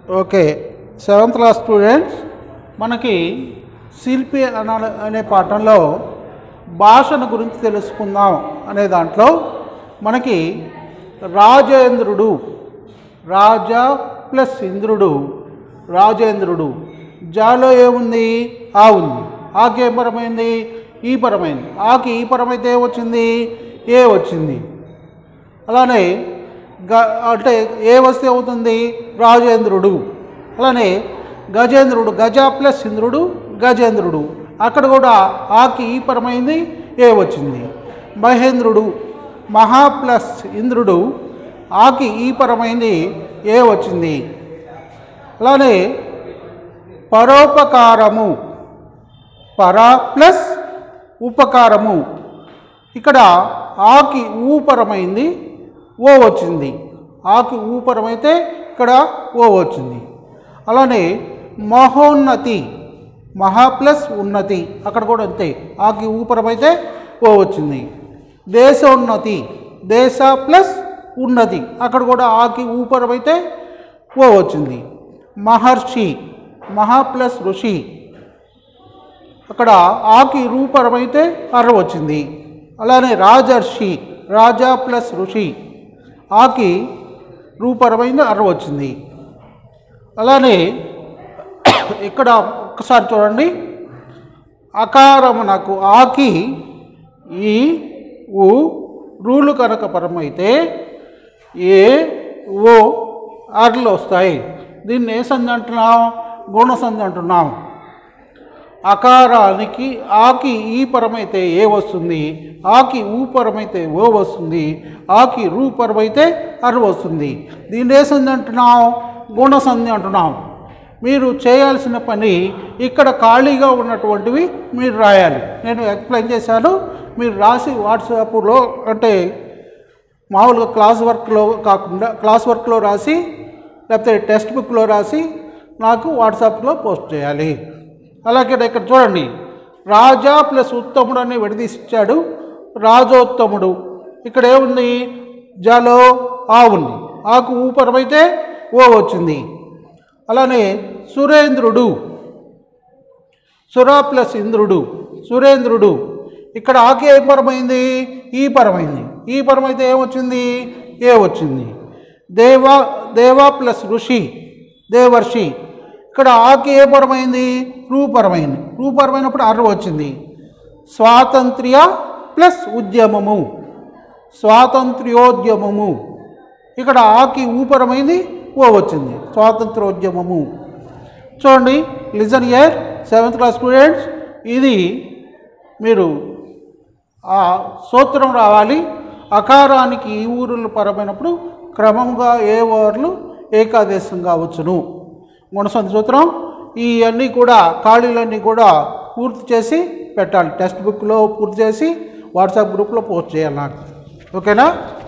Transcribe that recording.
okay seventh class students మనకి శిల్పి అన అనే పాఠంలో భాషను గురించి తెలుసుకుందాం అనే దాంట్లో మనకి రాజేంద్రుడు రాజా ప్లస్ ఇంద్రుడు రాజేంద్రుడు జాలో ఏముంది ఆ ఉంది ఆకి ఏ పరమైంది ఈ పరమైంది ఆకి ఈ పరమైతే ఏమొచ్చింది ఏ వచ్చింది అలానే గ అంటే ఏ వస్తే అవుతుంది రాజేంద్రుడు అలానే గజేంద్రుడు గజ ప్లస్ ఇంద్రుడు గజేంద్రుడు అక్కడ కూడా ఆకి ఈ పరమైంది ఏ వచ్చింది మహేంద్రుడు మహా ప్లస్ ఇంద్రుడు ఆకి ఈ పరమైంది ఏ వచ్చింది అలానే పరోపకారము పర ప్లస్ ఉపకారము ఇక్కడ ఆకి ఊపరమైంది ఓ వచ్చింది ఆకి ఊపరమైతే ఇక్కడ ఓ వచ్చింది అలానే మహోన్నతి మహా ప్లస్ ఉన్నతి అక్కడ కూడా అంతే ఆకి ఊపరమైతే ఓ వచ్చింది దేశోన్నతి దేశ ప్లస్ ఉన్నతి అక్కడ కూడా ఆకి ఊపరమైతే ఓ వచ్చింది మహర్షి మహా ప్లస్ ఋషి అక్కడ ఆకి రూపరమైతే అర్ర వచ్చింది అలానే రాజర్షి రాజా ప్లస్ ఋషి ఆకి రూపరమైన అర్ర వచ్చింది అలానే ఇక్కడ ఒక్కసారి చూడండి అకారమునకు ఆకి ఈ ఉ రూలు కనుక పరమైతే ఏ ఓ ఆర్లు వస్తాయి దీన్ని ఏ సంధి అంటున్నాం గుణ సంధి అంటున్నాం అకారానికి ఆకి ఈ పరమైతే ఏ వస్తుంది ఆకి ఊ పరమైతే ఓ వస్తుంది ఆకి రూ పరమైతే అరు వస్తుంది దీన్ని ఏ సంధి అంటున్నాం గుణ సంధి అంటున్నాం మీరు చేయాల్సిన పని ఇక్కడ ఖాళీగా ఉన్నటువంటివి మీరు రాయాలి నేను ఎక్స్ప్లెయిన్ చేశాను మీరు రాసి వాట్సాప్లో అంటే మామూలుగా క్లాస్ వర్క్లో కాకుండా క్లాస్ వర్క్లో రాసి లేకపోతే టెక్స్ట్ బుక్లో రాసి నాకు వాట్సాప్లో పోస్ట్ చేయాలి అలాగే ఇక్కడ చూడండి రాజా ప్లస్ ఉత్తముడు అని విడదీసి ఇచ్చాడు రాజోత్తముడు ఇక్కడ ఏముంది జలో ఆ ఉంది ఆకు ఊపరమైతే ఓ వచ్చింది అలానే సురేంద్రుడు సురా ప్లస్ ఇంద్రుడు సురేంద్రుడు ఇక్కడ ఆకి ఏ పరమైంది ఈ పరమైంది ఈ పరమైతే ఏమొచ్చింది ఏ వచ్చింది దేవా దేవా ప్లస్ ఋషి దేవర్షి ఇక్కడ ఆకి ఏ పరమైంది రూపరమైంది రూపరమైనప్పుడు అర్ర వచ్చింది స్వాతంత్ర్య ప్లస్ ఉద్యమము స్వాతంత్ర్యోద్యమము ఇక్కడ ఆకి ఊపరమైంది ఓ వచ్చింది స్వాతంత్రోద్యమము చూడండి listen year seventh class students ఇది మీరు ఆ సూత్రం రావాలి అకారానికి ఈ ఊరులు పరమైనప్పుడు క్రమంగా ఏ ఊర్లు ఏకాదేశంగా వచ్చును గుణసంధి సూత్రం ఇవన్నీ కూడా ఖాళీలన్నీ కూడా పూర్తి చేసి పెట్టాలి టెక్స్ట్ బుక్లో పూర్తి చేసి వాట్సాప్ గ్రూప్లో పోస్ట్ చేయాలి నాకు ఓకేనా